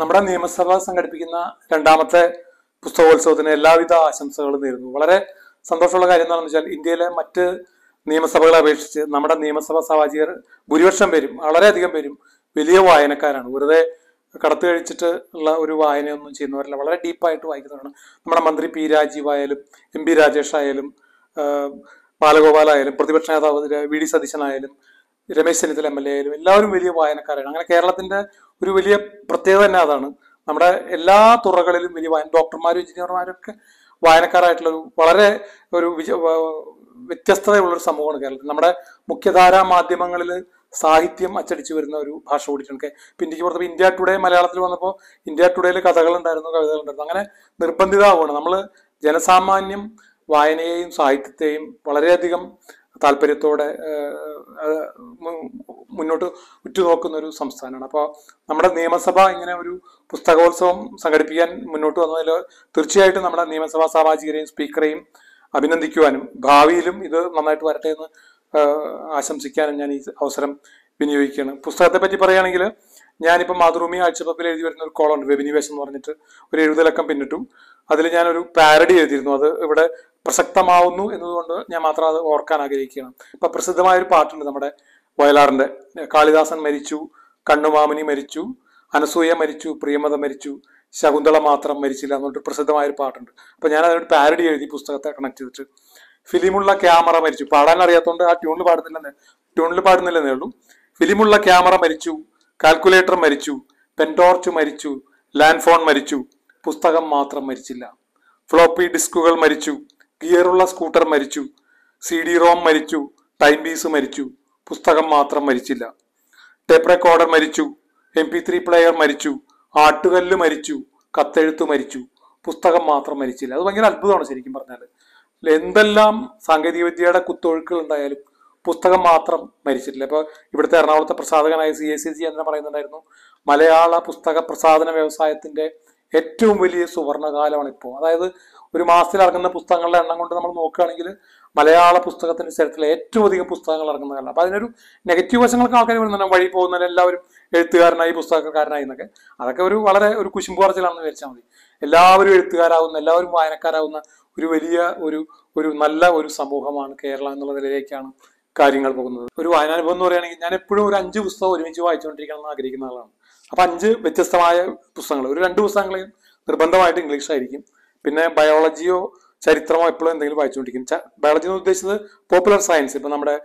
നമ്മുടെ നിയമസഭ സംഘടിപ്പിക്കുന്ന രണ്ടാമത്തെ പുസ്തകോത്സവത്തിന് എല്ലാവിധ ആശംസകളും നേരുന്നു വളരെ സന്തോഷമുള്ള കാര്യം എന്താണെന്ന് വെച്ചാൽ ഇന്ത്യയിലെ മറ്റ് നിയമസഭകളെ അപേക്ഷിച്ച് നമ്മുടെ നിയമസഭാ സാമാജികർ ഭൂരിപക്ഷം പേരും വളരെയധികം പേരും വലിയ വായനക്കാരാണ് വെറുതെ കടത്ത് കഴിച്ചിട്ട് ഉള്ള ഒരു വായനയൊന്നും ചെയ്യുന്നവരല്ല വളരെ ഡീപ്പായിട്ട് വായിക്കുന്നവരാണ് നമ്മുടെ മന്ത്രി പി രാജീവ് ആയാലും എം പി രാജേഷ് ആയാലും ആഹ് ബാലഗോപാൽ ആയാലും പ്രതിപക്ഷ നേതാവ് വി ഡി സതീശനായാലും Ramesh Chennithala M L A ആയാലും എല്ലാവരും വലിയ വായനക്കാരാണ് അങ്ങനെ കേരളത്തിന്റെ ഒരു വലിയ പ്രത്യേകത തന്നെ അതാണ് നമ്മുടെ എല്ലാ തുറകളിലും വലിയ വായന ഡോക്ടർമാരും എഞ്ചിനീയർമാരും ഒക്കെ വായനക്കാരായിട്ടുള്ള ഒരു വളരെ ഒരു വിജ വ- വ്യത്യസ്തതയുള്ള ഒരു സമൂഹമാണ് കേരളത്തിൽ നമ്മുടെ മുഖ്യധാരാ മാധ്യമങ്ങളിൽ സാഹിത്യം അച്ചടിച്ചു വരുന്ന ഒരു ഭാഷ കൂടിയിട്ടുണ്ട് ഇപ്പൊ ഇന്ത്യക്ക് പുറത്ത് ഇന്ത്യ ടുഡേ മലയാളത്തിൽ വന്നപ്പോൾ ഇന്ത്യ ടുഡേയിൽ കഥകളുണ്ടായിരുന്നു കവിതകളുണ്ടായിരുന്നു അങ്ങനെ നിർബന്ധിതമാവുകയാണ് നമ്മൾ ജനസാമാന്യം വായനയെയും സാഹിത്യത്തെയും വളരെയധികം താല്പര്യത്തോടെ ഏഹ്, ഏഹ്, മു- മുന്നോട്ട് ഉറ്റുനോക്കുന്ന ഒരു സംസ്ഥാനമാണ് അപ്പോൾ നമ്മുടെ നിയമസഭ ഇങ്ങനെ ഒരു പുസ്തകോത്സവം സംഘടിപ്പിക്കാൻ മുന്നോട്ട് വന്നതിൽ തീർച്ചയായിട്ടും നമ്മുടെ നിയമസഭാ സാമാജികരെയും സ്പീക്കറെയും അഭിനന്ദിക്കുവാനും ഭാവിയിലും ഇത് നന്നായിട്ട് വരട്ടെ എന്ന് ഏഹ്, ആശംസിക്കാനും ഞാൻ ഈ അവസരം വിനിയോഗിക്കുകയാണ് പുസ്തകത്തെ പറ്റി പറയുകയാണെങ്കിൽ ഞാനിപ്പോൾ മാതൃഭൂമി ആഴ്ചപ്പപ്പിൽ എഴുതി വരുന്ന ഒരു കോളുണ്ട് വെബിനിവേശം എന്ന് പറഞ്ഞിട്ട് ഒരു എഴുതലക്കം പിന്നിട്ടു അതിൽ ഞാനൊരു പാരഡി എഴുതിയിരുന്നു അത് ഇവിടെ പ്രസക്തമാവുന്നു എന്നതുകൊണ്ട് ഞാൻ മാത്രം അത് ഓർക്കാൻ ആഗ്രഹിക്കുകയാണ് ഇപ്പൊ പ്രസിദ്ധമായ ഒരു പാട്ടുണ്ട് നമ്മുടെ വയലാറിന്റെ കാളിദാസൻ മരിച്ചു കണ്ണുമാമനി മരിച്ചു അനസൂയ മരിച്ചു പ്രിയമത മരിച്ചു ശകുന്തള മാത്രം മരിച്ചില്ല എന്നിട്ട് പ്രസിദ്ധമായ ഒരു പാട്ടുണ്ട് അപ്പൊ ഞാൻ അതിനൊരു പാരഡി എഴുതി പുസ്തകത്തെ കണക്ട് ചെയ്തിട്ട് ഫിലിമുള്ള ക്യാമറ മരിച്ചു പാടാൻ അറിയാത്തതുകൊണ്ട് ആ ട്യൂണിൽ പാടുന്നില്ലെന്നേ ട്യൂണിൽ പാടുന്നില്ലെന്നേ ഉള്ളൂ ഫിലിമുള്ള ക്യാമറ മരിച്ചു കാൽക്കുലേറ്റർ മരിച്ചു പെൻടോർച്ച് മരിച്ചു ലാൻഡ് ഫോൺ മരിച്ചു പുസ്തകം മാത്രം മരിച്ചില്ല ഫ്ലോപ്പി ഡിസ്കുകൾ മരിച്ചു ഗിയറുള്ള സ്കൂട്ടർ മരിച്ചു സി ഡി റോം മരിച്ചു ടൈം പീസ് മരിച്ചു പുസ്തകം മാത്രം മരിച്ചില്ല ടേപ്പ് റെക്കോർഡർ മരിച്ചു എം പി ത്രീ പ്ലെയർ മരിച്ചു ആട്ടുകല്ല് മരിച്ചു കത്തെഴുത്ത് മരിച്ചു പുസ്തകം മാത്രം മരിച്ചില്ല അത് ഭയങ്കര അത്ഭുതമാണ് ശരിക്കും പറഞ്ഞാൽ എന്തെല്ലാം സാങ്കേതിക വിദ്യയുടെ കുത്തൊഴുക്കുകൾ ഉണ്ടായാലും പുസ്തകം മാത്രം മരിച്ചിട്ടില്ല ഇപ്പൊ ഇവിടുത്തെ എറണാകുളത്തെ പ്രസാധകനായ സി എസ് സി ജി എന്ന് പറയുന്നുണ്ടായിരുന്നു മലയാള പുസ്തക പ്രസാധന വ്യവസായത്തിന്റെ ഏറ്റവും വലിയ സുവർണകാലമാണ് ഇപ്പോൾ അതായത് ഒരു മാസത്തിൽ ഇറങ്ങുന്ന പുസ്തകങ്ങളുടെ എണ്ണം കൊണ്ട് നമ്മൾ നോക്കുകയാണെങ്കിൽ മലയാള പുസ്തകത്തിന്റെ ചരിത്രത്തിലെ ഏറ്റവും അധികം പുസ്തകങ്ങൾ ഇറങ്ങുന്ന കാലം അപ്പൊ അതിനൊരു നെഗറ്റീവ് വശങ്ങളൊക്കെ ആൾക്കാർ വരുന്നുണ്ട് വഴി പോകുന്നതിന് എല്ലാവരും എഴുത്തുകാരനായി പുസ്തകക്കാരനായി എന്നൊക്കെ അതൊക്കെ ഒരു വളരെ ഒരു കുശുമ്പ് പറച്ചിലാണെന്ന് വിചാരിച്ചാൽ മതി എല്ലാവരും എഴുത്തുകാരാവുന്ന എല്ലാവരും വായനക്കാരാവുന്ന ഒരു വലിയ ഒരു ഒരു നല്ല ഒരു സമൂഹമാണ് കേരളം എന്നുള്ള നിലയിലേക്കാണ് കാര്യങ്ങൾ പോകുന്നത് ഒരു വായനാനുഭവം എന്ന് പറയുകയാണെങ്കിൽ ഞാൻ എപ്പോഴും ഒരു അഞ്ച് പുസ്തകം ഒരുമിച്ച് വായിച്ചുകൊണ്ടിരിക്കണം എന്ന് ആഗ്രഹിക്കുന്ന ആളാണ് അപ്പൊ അഞ്ച് വ്യത്യസ്തമായ പുസ്തകങ്ങൾ ഒരു രണ്ട് പുസ്തകങ്ങളെയും നിർബന്ധമായിട്ട് ഇംഗ്ലീഷ് ആയിരിക്കും പിന്നെ ബയോളജിയോ ചരിത്രമോ എപ്പോഴും എന്തെങ്കിലും വായിച്ചുകൊണ്ടിരിക്കും ബയോളജി എന്ന് ഉദ്ദേശിച്ചത് പോപ്പുലർ സയൻസ് ഇപ്പൊ നമ്മുടെ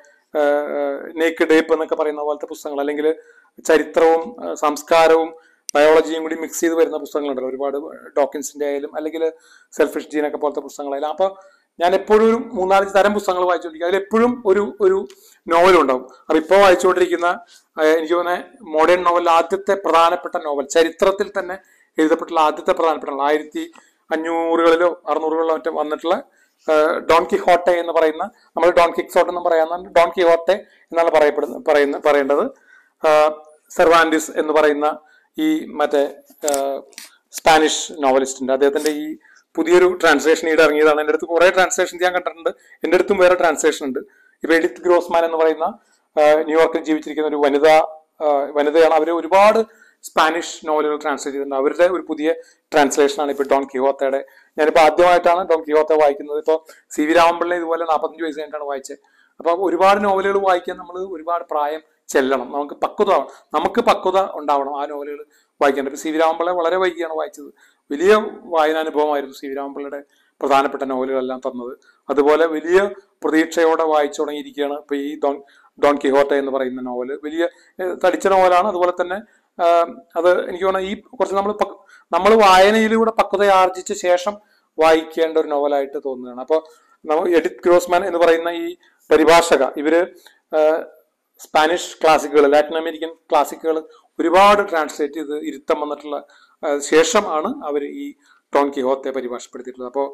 നേക്ക് ഡേപ്പ് എന്നൊക്കെ പറയുന്ന പോലത്തെ പുസ്തകങ്ങൾ അല്ലെങ്കിൽ ചരിത്രവും ആ, സംസ്കാരവും ബയോളജിയും കൂടി മിക്സ് ചെയ്ത് വരുന്ന പുസ്തകങ്ങളുണ്ടല്ലോ ഒരുപാട് ഡോക്കിൻസിന്റെ ആയാലും അല്ലെങ്കിൽ സെൽഫിഷ് ജീനൊക്കെ പോലത്തെ പുസ്തകങ്ങളായാലും അപ്പൊ ഞാൻ എപ്പോഴും ഒരു മൂന്നാലഞ്ച് തരം പുസ്തകങ്ങൾ വായിച്ചുകൊണ്ടിരിക്കും അതിൽ എപ്പോഴും ഒരു ഒരു നോവലും ഉണ്ടാവും അപ്പൊ ഇപ്പോൾ വായിച്ചുകൊണ്ടിരിക്കുന്ന ആ, എനിക്ക് തോന്നുന്നത് മോഡേൺ നോവൽ ആദ്യത്തെ പ്രധാനപ്പെട്ട നോവൽ ചരിത്രത്തിൽ തന്നെ എഴുതപ്പെട്ടുള്ള ആദ്യത്തെ പ്രധാനപ്പെട്ട നോവൽ ആയിരത്തി അഞ്ഞൂറുകളിലോ അറുന്നൂറുകളിലോ മറ്റോ വന്നിട്ടുള്ള ആ, ഡോൺ കിഹോട്ടെ എന്ന് പറയുന്ന നമ്മൾ ഡോൺ കിക്സോട്ട് എന്ന് പറയാവുന്ന ഡോൺ കിഹോട്ടെ എന്നാണ് പറയപ്പെടുന്ന പറയുന്ന പറയേണ്ടത് ആ, സെർവാൻഡിസ് എന്ന് പറയുന്ന ഈ മറ്റേ ആ, സ്പാനിഷ് നോവലിസ്റ്റിന്റെ അദ്ദേഹത്തിന്റെ ഈ പുതിയൊരു ട്രാൻസ്ലേഷൻ ഈടെ ഇറങ്ങിയതാണ് എൻ്റെ അടുത്ത് കുറെ ട്രാൻസ്ലേഷൻ ഞാൻ കണ്ടിട്ടുണ്ട് എൻ്റെ അടുത്തും വേറെ ട്രാൻസ്ലേഷൻ ഉണ്ട് ഇപ്പൊ എഡിത്ത് ഗ്രോസ്മാൻ എന്ന് പറയുന്ന ആ, ന്യൂയോർക്കിൽ ജീവിച്ചിരിക്കുന്ന ഒരു വനിത ആ, വനിതയാണ് അവർ ഒരുപാട് സ്പാനിഷ് നോവലുകൾ ട്രാൻസ്ലേറ്റ് ചെയ്തിട്ടുണ്ട് അവരുടെ ഒരു പുതിയ ട്രാൻസ്ലേഷനാണ് ഇപ്പോൾ ഡോൺ കിഹോത്തയുടെ ഞാനിപ്പോൾ ആദ്യമായിട്ടാണ് ഡോൺ കിഹോത്ത വായിക്കുന്നത് ഇപ്പോൾ സി വി രാമപിള്ള ഇതുപോലെ നാൽപ്പത്തഞ്ച് വയസ്സ് കഴിഞ്ഞിട്ടാണ് വായിച്ചത് അപ്പോൾ ഒരുപാട് നോവലുകൾ വായിക്കാൻ നമ്മൾ ഒരുപാട് പ്രായം ചെല്ലണം നമുക്ക് പക്വത ആവണം. നമുക്ക് പക്വത ഉണ്ടാവണം ആ നോവലുകൾ വായിക്കാൻ ഇപ്പൊ സി വി രാമപിള്ള വളരെ വൈകിയാണ് വായിച്ചത് വലിയ വായനാനുഭവമായിരുന്നു സി വി രാമപിള്ളയുടെ പ്രധാനപ്പെട്ട നോവലുകളെല്ലാം തന്നത് അതുപോലെ വലിയ പ്രതീക്ഷയോടെ വായിച്ചു തുടങ്ങിയിരിക്കുകയാണ് ഇപ്പൊ ഈ ഡോൺ ഡോൺ കിഹോട്ട എന്ന് പറയുന്ന നോവല് വലിയ ഏഹ്, തടിച്ച നോവലാണ് അതുപോലെ തന്നെ ആഹ്, അത് എനിക്ക് തോന്നുന്നു ഈ കുറച്ച് നമ്മൾ നമ്മൾ വായനയിലൂടെ പക്വത ആർജിച്ച ശേഷം വായിക്കേണ്ട ഒരു നോവലായിട്ട് തോന്നുകയാണ് അപ്പോൾ നമ്മൾ എഡിറ്റ് ഗ്രോസ്മാൻ എന്ന് പറയുന്ന ഈ പരിഭാഷക ഇവര് ആഹ്, സ്പാനിഷ് ക്ലാസിക്കുകൾ ലാറ്റിൻ അമേരിക്കൻ ക്ലാസിക്കുകൾ ഒരുപാട് ട്രാൻസ്ലേറ്റ് ചെയ്ത് ഇരുത്തം വന്നിട്ടുള്ള ആ, ശേഷമാണ് അവർ ഈ ടോൺ കിഹോത്തെ പരിഭാഷപ്പെടുത്തിയിട്ടുള്ളത് അപ്പോൾ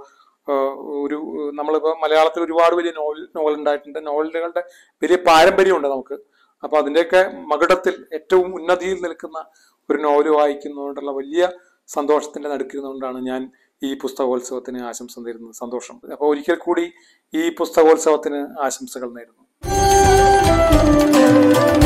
ഒരു നമ്മളിപ്പോൾ മലയാളത്തിൽ ഒരുപാട് വലിയ നോവൽ നോവൽ ഉണ്ടായിട്ടുണ്ട് നോവലുകളുടെ വലിയ പാരമ്പര്യമുണ്ട് നമുക്ക് അപ്പോൾ അതിൻ്റെയൊക്കെ മകുടത്തിൽ ഏറ്റവും ഉന്നതിയിൽ നിൽക്കുന്ന ഒരു നോവൽ വായിക്കുന്നതുകൊണ്ടുള്ള വലിയ സന്തോഷത്തിന്റെ നടുക്കുന്നതുകൊണ്ടാണ് ഞാൻ ഈ പുസ്തകോത്സവത്തിന് ആശംസ നേരുന്നത് സന്തോഷം അപ്പോൾ ഒരിക്കൽ കൂടി ഈ പുസ്തകോത്സവത്തിന് ആശംസകൾ നേരുന്നു